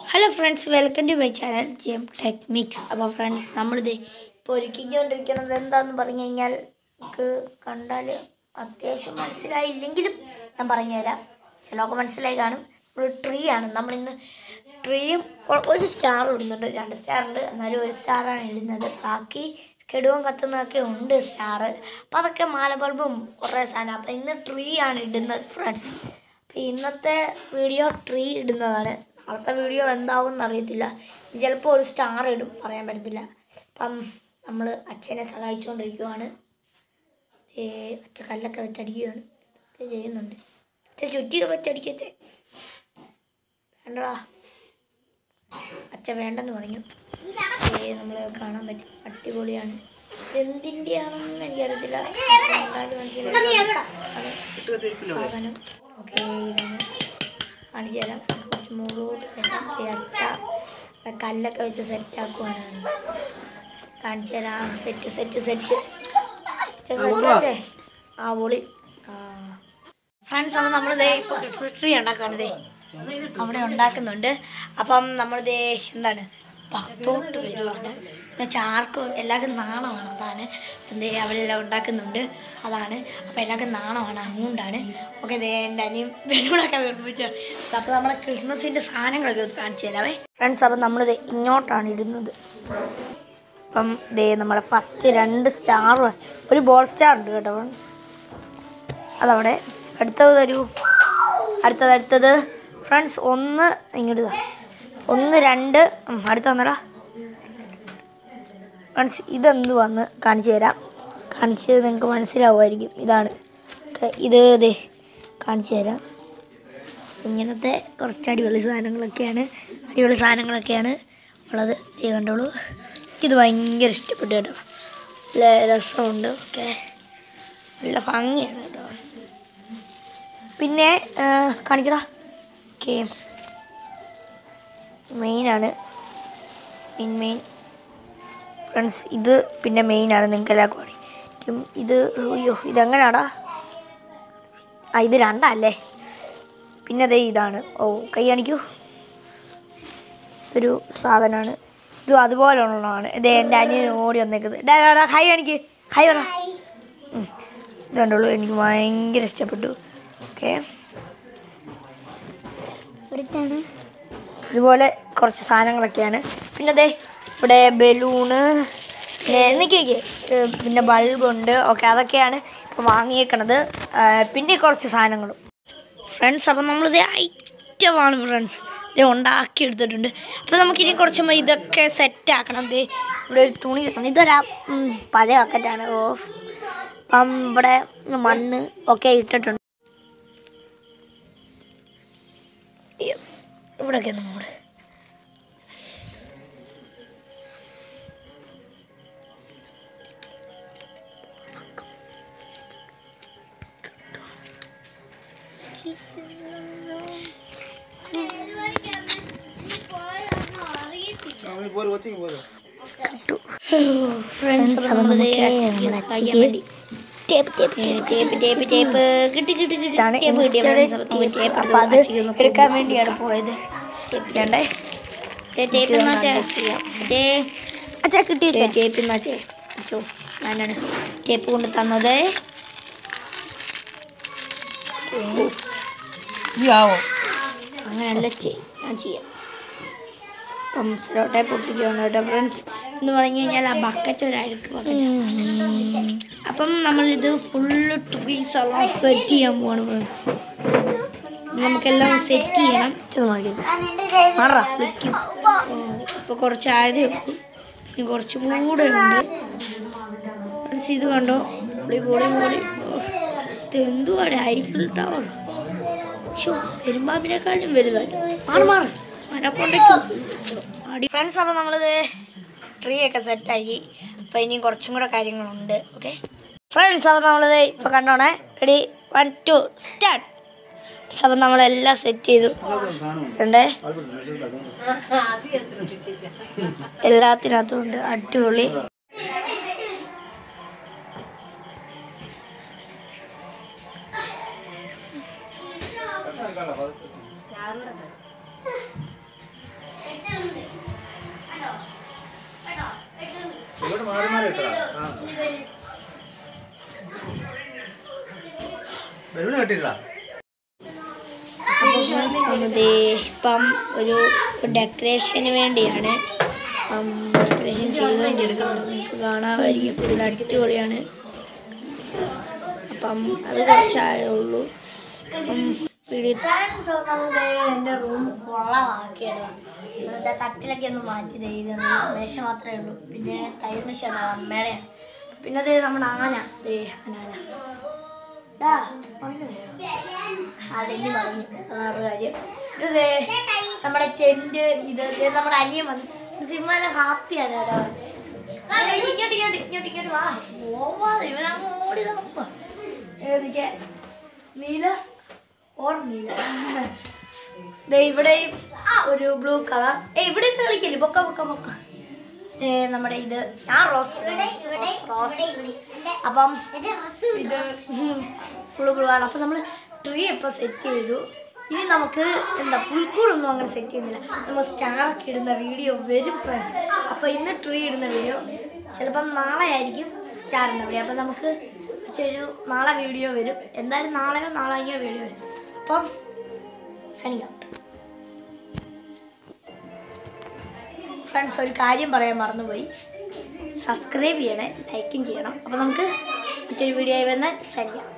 Hello friends welcome to my channel G M tech mix അപ്പോൾ friends നമ്മളിത് ഇപ്പോൾ ഒരുക്കിക്കൊണ്ടിരിക്കുന്നത് എന്താണെന്ന് പറഞ്ഞു കഴിഞ്ഞാൽ നമുക്ക് കണ്ടാൽ അത്യാവശ്യം മനസ്സിലായില്ലെങ്കിലും ഞാൻ പറഞ്ഞുതരാം ചിലർക്ക് മനസ്സിലായി കാണും ഒരു ട്രീ ആണ് നമ്മളിന്ന് ട്രീയും ഒ- ഒരു സ്റ്റാർ ഇടുന്നുണ്ട് രണ്ട് സ്റ്റാർ ഉണ്ട് എന്നാലും ഒരു സ്റ്റാറാണ് ഇടുന്നത് ബാക്കി കെടുവും കത്തുന്നതൊക്കെ ഉണ്ട് സ്റ്റാർ അപ്പോൾ അതൊക്കെ മാല ബൾബും കുറേ സാധനം അപ്പോൾ ഇന്ന് ട്രീ ആണ് ഇടുന്നത് ഫ്രണ്ട്സ് അപ്പോൾ ഇന്നത്തെ വീഡിയോ ട്രീ ഇടുന്നതാണ് നാളത്തെ വീഡിയോ എന്താവും എന്നറിയത്തില്ല ചിലപ്പോൾ ഒരു സ്റ്റാർ ഇടും പറയാൻ പറ്റത്തില്ല അപ്പം നമ്മൾ അച്ഛനെ സഹായിച്ചുകൊണ്ടിരിക്കുവാണ് ഏ അച്ഛൻ കല്ലൊക്കെ വെച്ചടിക്കുകയാണ് ഇതൊക്കെ ചെയ്യുന്നുണ്ട് അച്ഛൻ ചുറ്റി വെച്ചടിക്കച്ചേ വേണ്ടടാ അച്ഛൻ വേണ്ടെന്ന് പറഞ്ഞു ഏ നമ്മൾ കാണാൻ പറ്റും അടിപൊളിയാണ് ഇതെന്തിൻ്റെയാണെന്ന് എനിക്കറിയത്തില്ല എന്തായാലും മനസ്സിലായി സാധനം ഓക്കെ ഇതാണ് കാണിച്ചു തരാം കുറച്ച് മുകളോട്ട് വേണം ഈ അച്ച ഇവിടെ കല്ലൊക്കെ വെച്ച് സെറ്റ് ആക്കുവാണ് കാണിച്ചു തരാം സെറ്റ് സെറ്റ് സെറ്റ് സെറ്റ് ആ പൊളി ആ ഫ്രണ്ട്സ് അപ്പോൾ നമ്മളിതേ ഇപ്പോൾ ക്രിസ്മസ് ട്രീ ഉണ്ടാക്കുകയാണ് ദേ അവിടെ ഉണ്ടാക്കുന്നുണ്ട് അപ്പം നമ്മളിതേ എന്താണ് പത്തോട്ട് വരുവാണ് എന്നുവെച്ചാൽ ആർക്കും എല്ലാവർക്കും നാണമാണ് അതാണ് എന്തേ അവരെല്ലാം ഉണ്ടാക്കുന്നുണ്ട് അതാണ് അപ്പോൾ എല്ലാവർക്കും നാണമാണ് അതുകൊണ്ടാണ് ഓക്കെ ദേ എൻ്റെ അനിയും ബലൂണൊക്കെ വേർപ്പിച്ചു അപ്പോൾ നമ്മളെ ക്രിസ്മസിൻ്റെ സാധനങ്ങളൊക്കെ ഒന്ന് കാണിച്ചു തരാവേ ഫ്രണ്ട്സ് അപ്പം നമ്മളിത് ഇങ്ങോട്ടാണ് ഇടുന്നത് അപ്പം ദേ നമ്മളെ ഫസ്റ്റ് രണ്ട് സ്റ്റാർ ഒരു ബോൾ സ്റ്റാർ ഉണ്ട് കേട്ടോ ഫ്രണ്ട്സ് അതവിടെ അടുത്തത് തരൂ അടുത്തത് അടുത്തത് ഫ്രണ്ട്സ് ഒന്ന് ഇങ്ങോട്ട് താ. ഒന്ന് രണ്ട് ഉം, അടുത്ത വന്നടാ ഫ്രണ്ട്സ് ഇതെന്ത് വന്ന് കാണിച്ചു തരാം കാണിച്ചത് നിങ്ങൾക്ക് മനസ്സിലാവുമായിരിക്കും ഇതാണ് ഒക്കെ ഇത് ദേ കാണിച്ചു തരാം ഇങ്ങനത്തെ കുറച്ച് അടിപൊളി സാധനങ്ങളൊക്കെയാണ് അടിപൊളി സാധനങ്ങളൊക്കെയാണ് ഉള്ളത് ദേ കണ്ടോളൂ എനിക്കിത് ഭയങ്കര ഇഷ്ടപ്പെട്ടു കേട്ടോ നല്ല രസമുണ്ട് ഓക്കെ നല്ല ഭംഗിയാണ് കേട്ടോ പിന്നെ ആ, കാണിക്കടാ ഓക്കെ മെയിനാണ് മെയിൻ മെയിൻ ഫ്രണ്ട്സ് ഇത് പിന്നെ മെയിനാണ് നിങ്ങൾക്ക് എല്ലാവർക്കും അറിയാം ഇത് അയ്യോ ഇതെങ്ങനെയാടാ ആ ഇത് രണ്ടല്ലേ പിന്നെ അതേ ഇതാണ് ഓ കൈ കാണിക്കൂ ഒരു സാധനമാണ് ഇതും അതുപോലെ ഉള്ളതാണ് ഇത് എൻ്റെ അനിയൻ ഓടി വന്നേക്കുന്നത് ഡാ ഡാ, ഡാ ഹൈ കാണിക്ക് ഹൈ പറ ഉം. ഇത് കണ്ടോളൂ എനിക്ക് ഭയങ്കര ഇഷ്ടപ്പെട്ടു ഓക്കെ ഇതുപോലെ കുറച്ച് സാധനങ്ങളൊക്കെയാണ് പിന്നെ അതെ ഇവിടെ ബലൂണ് പിന്നെ എന്നൊക്കെ പിന്നെ ബൾബുണ്ട് ഓക്കെ അതൊക്കെയാണ് ഇപ്പോൾ വാങ്ങിയേക്കണത് ആ, പിന്നെ കുറച്ച് സാധനങ്ങളും ഫ്രണ്ട്സ് അപ്പം നമ്മളിത് ഐറ്റമാണ് ഫ്രണ്ട്സ് ഇത് ഉണ്ടാക്കി എടുത്തിട്ടുണ്ട് അപ്പോൾ നമുക്കിനി കുറച്ച് മ- ഇതൊക്കെ സെറ്റ് ആക്കണം ഇത് ഇവിടെ ഒരു തുണി കിട്ടണം ഇതൊരാ ഉം, പഴയ ബക്കറ്റാണ് ഓ അപ്പം ഇവിടെ മണ്ണ് ഒക്കെ ഇട്ടിട്ടുണ്ട് അയ്യോ, ഇവിടെയൊക്കെ നമ്മൾ ഫ്രണ്ട്സ് അപ്പം നമ്മളിത് അച്ഛക്ക് സഹായിക്കാൻ വേണ്ടി tape tape tape tape tape കിട്ടി കിട്ടി കിട്ടി ടേപ്പ് കിട്ടിയ ഫ്രണ്ട്സ് അപ്പം ടേപ്പ് അപ്പൊ അത് എടുക്കാൻ വേണ്ടിയാണ് പോയത് ടേപ്പ് ചെയ്യണ്ടേ ടേപ്പ് എന്നാച്ചേ അച്ഛാ കിട്ടി ടേപ്പ് എന്നാച്ചേ അച്ഛോ ഞാനാണ് ടേപ്പ് കൊണ്ട് തന്നത് അങ്ങനെയല്ല ചെയ് ഞാൻ ചെയ്യാം അപ്പം സെലോട്ടെ പൊട്ടിക്കുകയാണ് കേട്ടോ ഫ്രണ്ട്സ് എന്ന് പറഞ്ഞു കഴിഞ്ഞാൽ ആ ബക്കറ്റ് ഒരു അഴുക്ക് ബക്കറ്റ് അപ്പം നമ്മളിത് ഫുള്ള് ട്രീസ് എല്ലാം സെറ്റ് ചെയ്യാൻ പോവാണ് ഫ്രണ്ട്സ് നമുക്കെല്ലാം സെറ്റ് ചെയ്യണം ചെന്ന് നോക്കിയത് മാറാ വിളിക്കും ഇപ്പോൾ കുറച്ചായതേ ഉള്ളൂ ഇനി കുറച്ചും കൂടെ ഉണ്ട് ഫ്രണ്ട്സ് ഇത് കണ്ടോ പൊളി പൊളി പൊളി ഓ, ഇത് എന്തുവാണ് ഐഫിൽ ടവർ ഷോ പെരുമ്പാമ്പിനെക്കാളും വലുതാണ് മാറി മാറി അടി ഫ്രണ്ട്സ് അപ്പോൾ നമ്മളിത് ട്രീ ഒക്കെ സെറ്റാക്കി അപ്പോൾ ഇനിയും കുറച്ചും കൂടെ കാര്യങ്ങളുണ്ട് ഓക്കെ ഫ്രണ്ട്സ് അപ്പോൾ നമ്മളിത് ഇപ്പോൾ കണ്ടോണേ റെഡി വൺ ടു സ്റ്റാർട്ട് അപ്പം നമ്മളെല്ലാം സെറ്റ് ചെയ്തു ഉണ്ട് എല്ലാത്തിനകത്തും ഉണ്ട് അടിപൊളി മാറി മാറി ഇട്ടതാ ആ ബലൂൺ കെട്ടിട്ടാ നമ്മതേ ഇപ്പം ഒരു ഡെക്കറേഷന് വേണ്ടിയാണ് ഡെക്കറേഷൻ ചെയ്തുകൊണ്ടിരിക്കുന്നത് നിങ്ങൾക്ക് കാണാമായിരിക്കും ഇതിൽ അടിപൊളിയാണ് അപ്പം അത് കുറച്ചായേ ഉള്ളൂ അപ്പം വീഡിയോ എൻ്റെ റൂം കൊള്ളമാക്കിയത് എന്നുവെച്ചാൽ തട്ടിലൊക്കെ ഒന്ന് മാറ്റി ചെയ്ത് മേശ മാത്രമേ ഉള്ളൂ പിന്നെ തൈര് മേശയാണ് അമ്മയുടെയാണ് പിന്നെ അത് നമ്മുടെ ആന ദേ ആന ആന ഡാ, മോനെ വേണോ? അതെന്നെ പറഞ്ഞു വേറൊരു കാര്യം ഇത് ദേ നമ്മുടെ ടെന്റ് ഇത് ദേ നമ്മുടെ അനിയൻ വന്നു സിമ്മാനെ ഹാപ്പിയാണ് കേട്ടോ ഇങ്ങോട്ട് ഇങ്ങോട്ട് ഇങ്ങോട്ട് ഇങ്ങോട്ട് ഇങ്ങോട്ട് വാ പോവാതെ ഇവനങ്ങ് ഓടി നടക്കുക ഏതിക്കെ നീല ഓർ നീല ദേ ഇവിടെയും ഒരു ബ്ലൂ കളർ ഏ ഇവിടെ കളിക്കല്ലേ പൊക്ക പൊക്ക പൊക്ക ഏ നമ്മുടെ ഇത് ഞാൻ റോസ് റോസ് അപ്പം ഇത് ഫുള്ള് ബ്ലൂ ആണ് അപ്പം നമ്മൾ ട്രീ ഇപ്പോൾ സെറ്റ് ചെയ്തു ഇനി നമുക്ക് എന്താ പുൽക്കൂടൊന്നും അങ്ങനെ സെറ്റ് ചെയ്യുന്നില്ല നമ്മൾ സ്റ്റാറൊക്കെ ഇടുന്ന വീഡിയോ വരും ഫ്രണ്ട്സ് അപ്പോൾ ഇന്ന് ട്രീ ഇടുന്ന വീഡിയോ ചിലപ്പം നാളെ ആയിരിക്കും സ്റ്റാർ ഇടുന്ന വീഡിയോ അപ്പം നമുക്ക് ഒരു നാളെ വീഡിയോ വരും എന്തായാലും നാളെയോ നാളെയോ വീഡിയോ വരും അപ്പം സനിങ് ഔട്ട് ഫ്രണ്ട്സ് ഒരു കാര്യം പറയാൻ മറന്നുപോയി സബ്സ്ക്രൈബ് ചെയ്യണേ ലൈക്കും ചെയ്യണം അപ്പോൾ നമുക്ക് മറ്റൊരു വീഡിയോ ആയി വന്നാൽ ശരിയാണ്